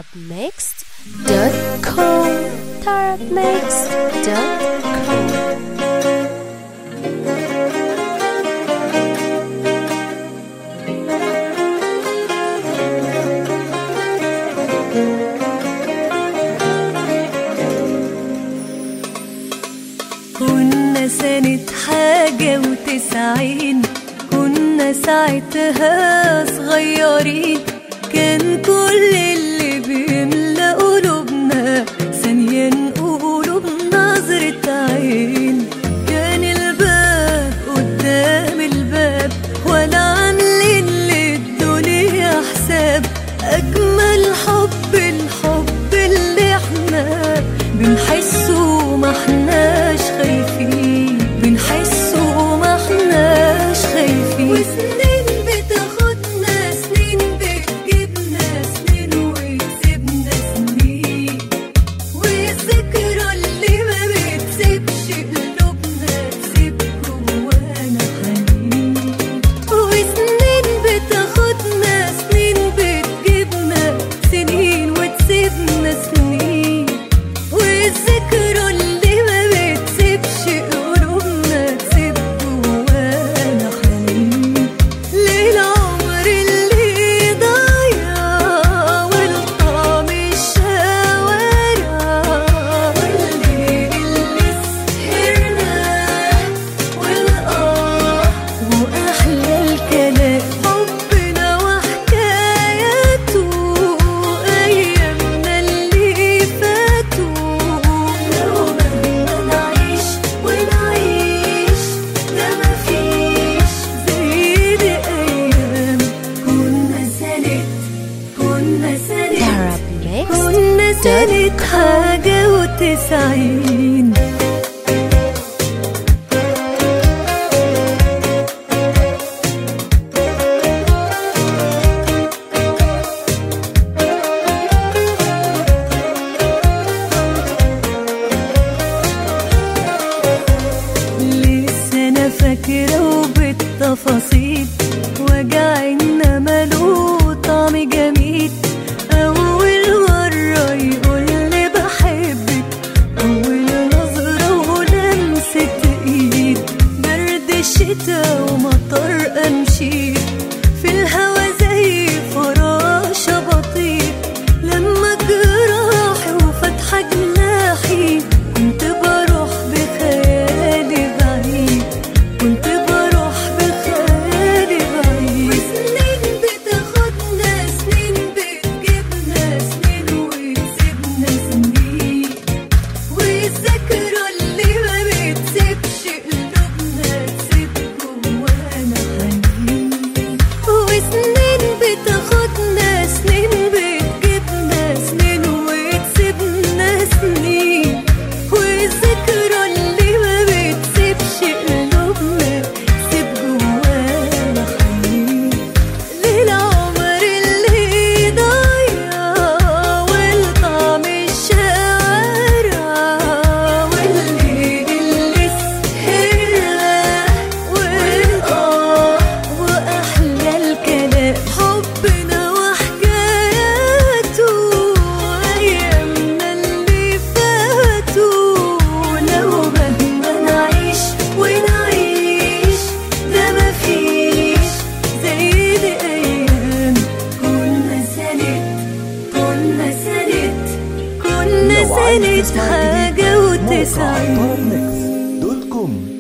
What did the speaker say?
tarabmixed.com tarabmixed.com كنا سنة حاجة وتسعين كنا ساعتها صغيرين كان كل اللي بيملى قلوبنا ثانية نقوله بنظرة عين كان الباب قدام الباب ولا عاملين للدنيا حساب أجمل حب الحب اللي احنا بنحسه ما احناش خايفين بنحسه ما احناش خايفين وسنين بتاخدنا سنين بتجيبنا سنين وتسيبنا سنين والذكرى اللي ما بتسيبش قلوبنا تسيب جوانا حنين وسنين بتاخدنا سنين بتجيبنا سنين وتسيبنا سنين والذكرى اللي ما بتسيبش قلوبنا تسيب جوانا حنين للعمر اللي ضايع والطعم الشوارع والليل اللي سهرنا والآه وأحلى الكلام حبنا وحكاياته أيامنا اللي فاتوا لو مهما نعيش ونعيش ده مفيش زي دي أيام كنا سنة كنا سنة كنا سنة حاجة وتسعين لسه انا فاكره وبالتفاصيل وجعنا ماله طعم جميل اول مره يقول لي بحبك اول نظره ولمسه ايد برد الشتا ومطر امشي في الهوا زي فراشه بطيء لما جراحي وفتحه جناحي كنت بروح بخيالي بعيد كنت بروح بخيالي بعيد وسنين بتاخدنا سنين بتجيبنا سنين وتسيبنا سنين والذكرى اللي ما بتسيبش قلوبنا تسيب جوانا حنين وسنين بتاخدنا سنين بتجيبنا سنين وتسيبنا سنين والذكرى اللي ما بتسيبش قلوبنا تسيب جوانا حنين للعمر اللي ضايع والطعم الشوارع والليل اللي سهرنا والآه وأحلى الكلام حبنا وحكاياته أيامنا اللي فاتوا لو مهما نعيش ونعيش ده مفيش زي دي أيام كنا سنة كنا سنة كنا لو عايز سنة تسمع حاجة جديد موقع وتسعين طرب ميكس دوت كوم